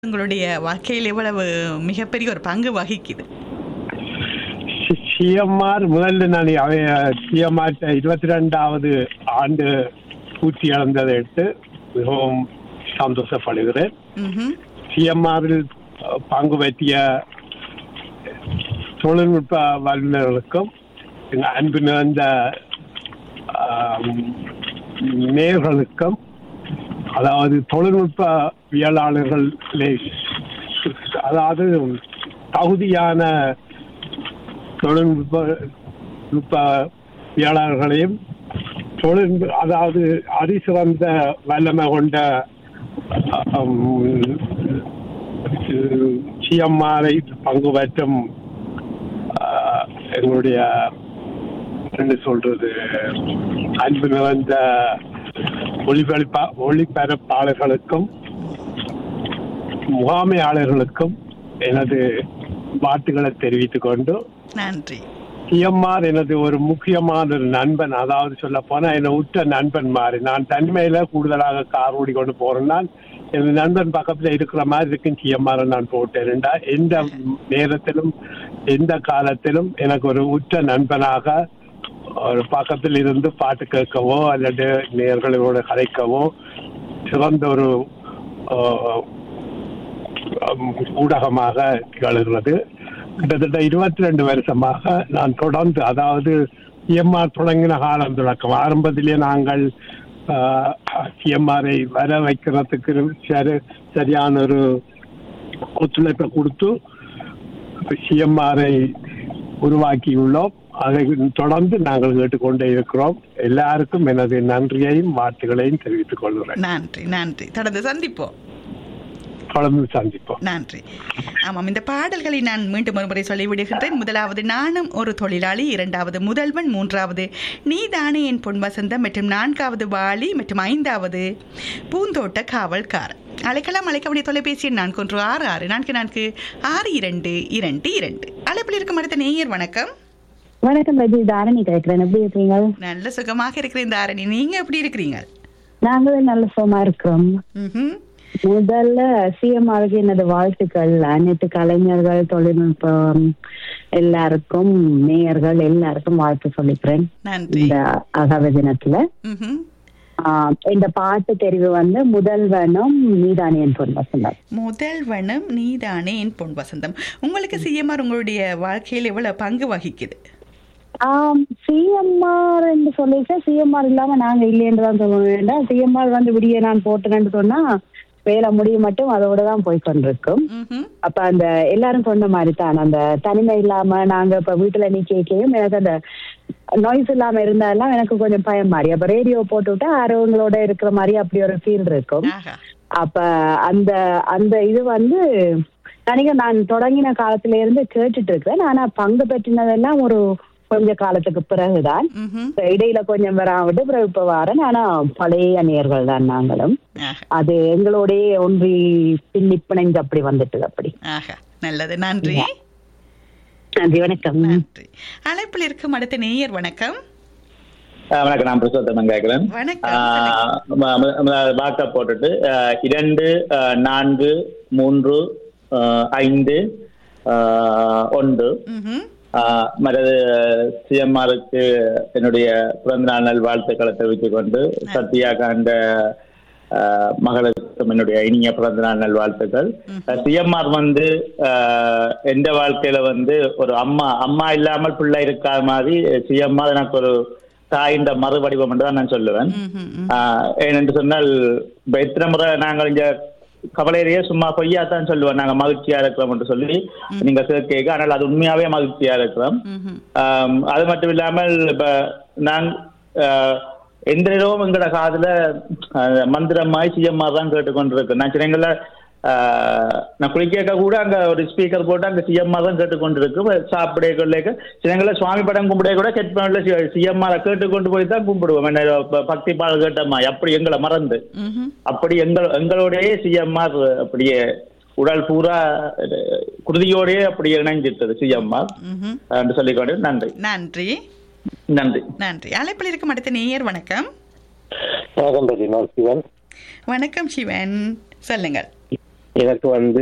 உங்களுடைய வாழ்க்கையில் எவ்வளவு மிகப்பெரிய ஒரு பங்கு வகிக்குது சிஎம்ஆர் முதல்ல நான் சிஎம்ஆர் இருபத்தி ரெண்டாவது ஆண்டு பூர்த்தி அடைந்ததை எடுத்து மிகவும் சந்தோஷப்படுகிறேன் ம்ஹும். சிஎம்ஆரில் பங்கு பற்றிய தொழில்நுட்ப வல்லுநர்களுக்கும் எங்கள் அன்பு நிறைந்த ஆம், நேயர்களுக்கும் அதாவது தொழில்நுட்பவியலாளர்களே அதாவது தகுதியான தொழில்நுட்ப நுட்பவியலாளர்களையும் தொழில் அதாவது அதிசிறந்த வல்லமை கொண்ட சிஎம்ஆரை பங்கு பெற்றும் ஆஹ், எங்களுடைய என்ன சொல்றது அன்பு நிறைந்த ஒளிபரப்பா ஒளிபரப்பாளர்களுக்கும் முகாமையாளர்களுக்கும் எனது வாழ்த்துக்களை தெரிவித்துக் கொண்டு நன்றி சிஎம்ஆர் எனது ஒரு முக்கியமான ஒரு நண்பன் அதாவது சொல்ல போனா என்ன உற்ற நண்பன் மாதிரி நான் தனிமையில கூடுதலாக கார் ஓடி கொண்டு போறேன்னா எனது நண்பன் பக்கத்துல இருக்கிற மாதிரி இருக்கும் சிஎம்ஆர் நான் போட்டேன்டா எந்த நேரத்திலும் எந்த காலத்திலும் எனக்கு ஒரு உற்ற நண்பனாக ஒரு பக்கத்தில் இருந்து பாட்டு கேட்கவோ அல்லது நேர்களோட கதைக்கவோ சிறந்த ஒரு ஆஹ், ஹம், ஊடகமாக திகழ்கிறது கிட்டத்தட்ட இருபத்தி ரெண்டு வருஷமாக நான் தொடர்ந்து அதாவது சிஎம்ஆர் தொடங்கின காலம் தொடக்கம் ஆரம்பத்திலே நாங்கள் சிஎம்ஆரை வர வைக்கிறதுக்கு சரி சரியான ஒரு ஒத்துழைப்பை கொடுத்து சிஎம்ஆரை உருவாக்கியுள்ளோம் அதை தொடர்ந்து நாங்கள் கேட்டுக்கொண்டே இருக்கிறோம் எல்லாருக்கும் எனது நன்றியையும் வாழ்த்துக்களையும் தெரிவித்துக் கொள்கிறேன் நன்றி நன்றி தொடர்ந்து சந்திப்போம் தொடர்ந்து சந்திப்போம் நன்றி ஆமாம் இந்த பாடல்களை நான் மீண்டும் ஒருமுறை சொல்லிவிடுகின்றேன் முதலாவது நானும் ஒரு தொழிலாளி இரண்டாவது முதல்வன் மூன்றாவது நீதானே என் பொன் வசந்தம் மற்றும் நான்காவது வாலி மற்றும் ஐந்தாவது பூந்தோட்ட காவல்கார் அழைக்கலாம் அழைக்கக்கூடிய தொலைபேசி எண் நான்கு ஒன்று ஆறு ஆறு நான்கு நான்கு ஆறு இரண்டு இரண்டு இரண்டு அழைப்பில் இருக்கும் அடுத்த நேயர் வணக்கம் வணக்கம் ரஜி தாரணி கேட்கிறேன் எப்படி இருக்கீங்க நல்ல சுகமாக இருக்கிறேன் தாரணி நீங்க எப்படி இருக்கிறீங்க நாங்களும் நல்ல சுகமா இருக்கிறோம் ம்ஹும். முதல்ல சிஎம்ஆருக்கு எனது வாழ்த்துக்கள் அனைத்து கலைஞர்கள் தொழில்நுட்பம் எல்லாருக்கும் மேயர்கள் எல்லாருக்கும் வாழ்த்து சொல்லிக்கிறேன் நன்றி இந்த அகவ தினத்துல ம்ஹும். ஆஹ் இந்த பாட்டு தெரிவு வந்து முதல்வனும் நீதானியன் பொன் வசந்தம் முதல்வனும் நீதானே என் பொன் வசந்தம் உங்களுக்கு சிஎம்ஆர் உங்களுடைய வாழ்க்கையில் எவ்வளவு பங்கு வகிக்குது சிஎம்ஆர் என்று சொல்லிட்டு சிஎம்ஆர் இல்லாம நாங்க இல்லையென்று தான் சொல்ல வேண்டாம் சிஎம்ஆர் வந்து விடிய நான் போட்டேன்னு சொன்னா வேலை முடிய மட்டும் அதோட தான் போய் கொண்டிருக்கும் ம்ஹும். அப்ப அந்த எல்லாரும் சொன்ன மாதிரி தான் அந்த தனிமை இல்லாம நாங்க இப்ப வீட்டுல நிக்கையும் எனக்கு அந்த நாய்ஸ் இல்லாம இருந்தாலும் எனக்கு கொஞ்சம் பயம் மாதிரி அப்ப ரேடியோ போட்டு விட்டா ஆரோங்களோட இருக்கிற மாதிரி அப்படி ஒரு ஃபீல் இருக்கும் ஆஹா அப்ப அந்த அந்த இது வந்து தனிக நான் தொடங்கின காலத்துல இருந்து கேட்டுட்டு இருக்கிறேன் ஆனா பங்கு பெற்றினதெல்லாம் ஒரு கொஞ்ச காலத்துக்கு பிறகுதான் ம்ஹும். இப்ப இடையில கொஞ்சம் வராவிட்டு பிறகு இப்ப வரேன் ஆனா பழைய நேர்கள் தான் நாங்களும் ஆஹா அது எங்களோடயே ஒன்றி பின்னி பிணைஞ்சு அப்படி வந்துட்டு அப்படி ஆஹா நல்லது நன்றி நன்றி வணக்கம் நன்றி அழைப்பில் இருக்கும் அடுத்த நேயர் வணக்கம் ஆஹ் வணக்கம் நான் பிரசோத்தமன் கேட்கிறேன் வணக்கம் வாட்ஸ்அப் போட்டுட்டு ஆஹ் இரண்டு ஆஹ் நான்கு மூன்று ஆஹ் ஐந்து ஆஹ் ஒன்று ம்ஹும். ஆஹ் மற்றது சிஎம்ஆருக்கு என்னுடைய பிறந்தநாள் நல் வாழ்த்துக்களை தெரிவித்துக் கொண்டு சத்யா காண்ட ஆஹ் மகளுக்கும் என்னுடைய இனிய பிறந்தநாள் நல் வாழ்த்துக்கள் சிஎம்ஆர் வந்து ஆஹ் எந்த வாழ்க்கையில வந்து ஒரு அம்மா அம்மா இல்லாமல் பிள்ளை இருக்காத மாதிரி சிஎம்ஆர் எனக்கு ஒரு தாயின் மறுவடிவம் என்று தான் நான் சொல்லுவேன் ம்ஹும். ம். ஆஹ் ஏனென்று சொன்னால் இப்ப எத்தனை முறை நாங்கள் இங்க கவலையிலேயே சும்மா பொய்யா தான் சொல்லுவோம் நாங்க மகிழ்ச்சியா இருக்கிறோம் என்று சொல்லி நீங்க கேட்க ஆனால் அது உண்மையாவே மகிழ்ச்சியா இருக்கிறோம் ம்ஹும். ஆம், அது மட்டும் இல்லாமல் இப்ப நான் ஆஹ், எந்த நேரமும் எங்கட காதுல ஆஹ், மந்திரமாய் சிஎம்ஆர் தான் கேட்டுக்கொண்டிருக்கேன் நான் சிலங்கள நான் குளிக்க கூட அங்க ஒரு ஸ்பீக்கர் போட்டு அங்க சிஎம்ஆர் தான் கேட்டுக்கொண்டிருக்கு சாப்பிட கொள்ளைக்க சிலங்கள சுவாமி படம் கும்பிட கூட செட் பண்ணல சிஎம்ஆர் கேட்டுக்கொண்டு போய் தான் கும்பிடுவோம் என்ன, ப- பக்தி பாடல் கேட்டம்மா அப்படி எங்களை மறந்து ம்ஹும். அப்படி எங்கள் எங்களோடயே சிஎம்ஆர் அப்படியே உடல் பூரா அஹ், குருதியோடயே அப்படியே இணைஞ்சிட்டது சிஎம்ஆர் ம்ஹும். என்று சொல்லிக்கொண்டு நன்றி நன்றி நன்றி நன்றி அழைப்பில் இருக்கும் அடுத்த நேயர் வணக்கம் வணக்கம் ரஜி நான் சிவன் வணக்கம் சிவன் சொல்லுங்கள் எனக்கு வந்து